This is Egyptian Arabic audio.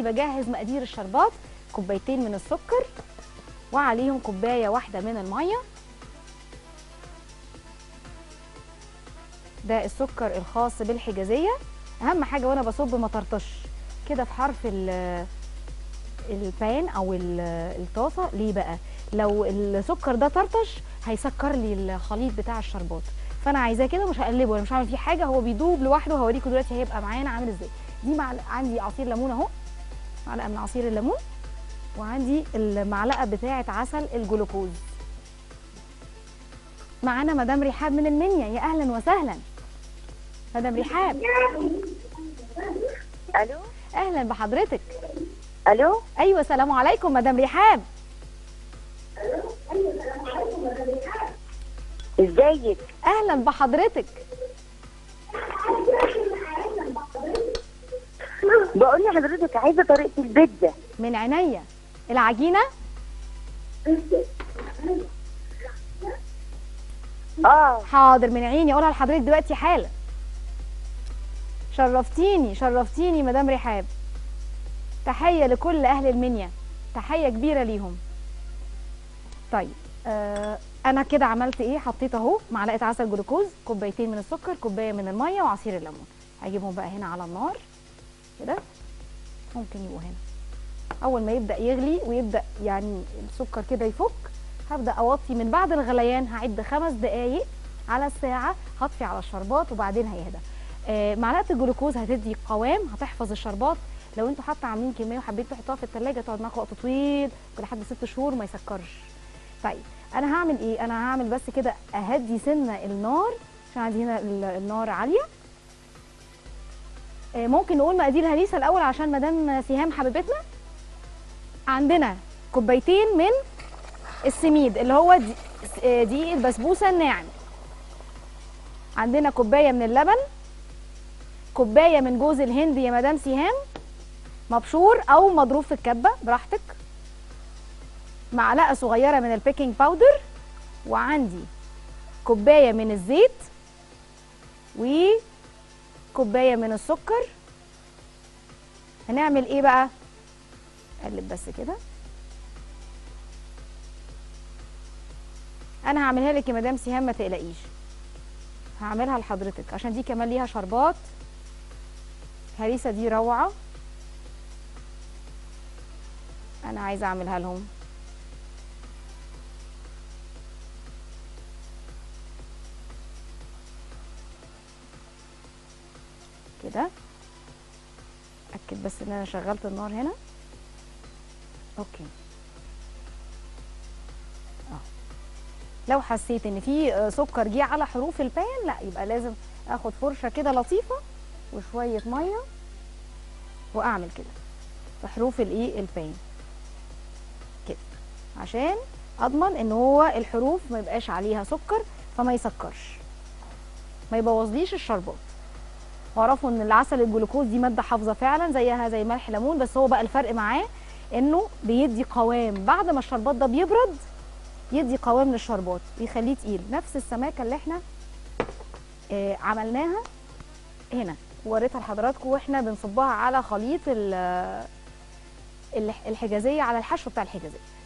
عندي بجهز مقادير الشربات كوبايتين من السكر وعليهم كوبايه واحده من الميه ده السكر الخاص بالحجازيه اهم حاجه وانا بصب ما طرطش كده في حرف ال- البان او ال- الطاسه ليه بقى لو السكر ده طرطش هيسكر لي الخليط بتاع الشربات فانا عايزاه كده مش هقلبه انا مش هعمل فيه حاجه هو بيدوب لوحده هوريكم دلوقتي هيبقى معانا عامل ازاي دي مع عندي عصير ليمون اهو معلقه من عصير الليمون وعندي المعلقه بتاعه عسل الجلوكوز معانا مدام رحاب من المنيا يا اهلا وسهلا مدام رحاب الو اهلا بحضرتك الو ايوه سلام عليكم مدام رحاب ازيك اهلا بحضرتك بقول لحضرتك عايزه طريقه البيتزا من عينيا العجينه اه حاضر من عيني اقولها لحضرتك دلوقتي حالا شرفتيني شرفتيني مدام رحاب تحيه لكل اهل المنيا تحيه كبيره ليهم طيب آه انا كده عملت ايه حطيت اهو معلقه عسل جلوكوز كوبايتين من السكر كوبايه من الميه وعصير الليمون هجيبهم بقى هنا على النار كده ممكن يبقوا هنا اول ما يبدا يغلي ويبدا يعني السكر كده يفك هبدا اوطي من بعد الغليان هعد خمس دقايق على الساعه هطفي على الشربات وبعدين هيهدى آه معلقه الجلوكوز هتدي قوام هتحفظ الشربات لو انتوا حتى عاملين كميه وحبيتوا تحطوها في الثلاجه تقعد معاكم وقت طويل ممكن لحد ست شهور ما يسكرش طيب انا هعمل ايه انا هعمل بس كده اهدي سنه النار عشان عندي هنا ال- النار عاليه آه، ممكن نقول مقادير هريسه الاول عشان مدام سهام حبيبتنا عندنا كوبايتين من السميد اللي هو دي- آه، دقيق البسبوسه الناعم عندنا كوبايه من اللبن كوبايه من جوز الهند يا مدام سهام مبشور او مضروب في الكبه براحتك معلقه صغيره من البيكنج باودر وعندي كوبايه من الزيت وكوبايه من السكر هنعمل ايه بقى قلب بس كده انا هعملها لك يا مدام سهام ما تقلقيش هعملها لحضرتك عشان دي كمان ليها شربات هريسه دي روعه انا عايزه اعملها لهم كده اكد بس ان انا شغلت النار هنا اوكي اه لو حسيت ان في آه، سكر جه على حروف البان لا يبقى لازم اخد فرشه كده لطيفه وشويه ميه واعمل كده في حروف الايه البان كده عشان اضمن ان هو الحروف ما يبقاش عليها سكر فما يسكرش ما يبوظليش الشربات واعرفوا ان العسل الجلوكوز دي ماده حافظه فعلا زيها زي ملح ليمون بس هو بقى الفرق معاه انه بيدي قوام بعد ما الشربات ده بيبرد يدي قوام للشربات بيخليه تقيل نفس السماكه اللي احنا آه عملناها هنا وريتها لحضراتكم واحنا بنصبها على خليط ال- الح- الحجازيه على الحشو بتاع الحجازيه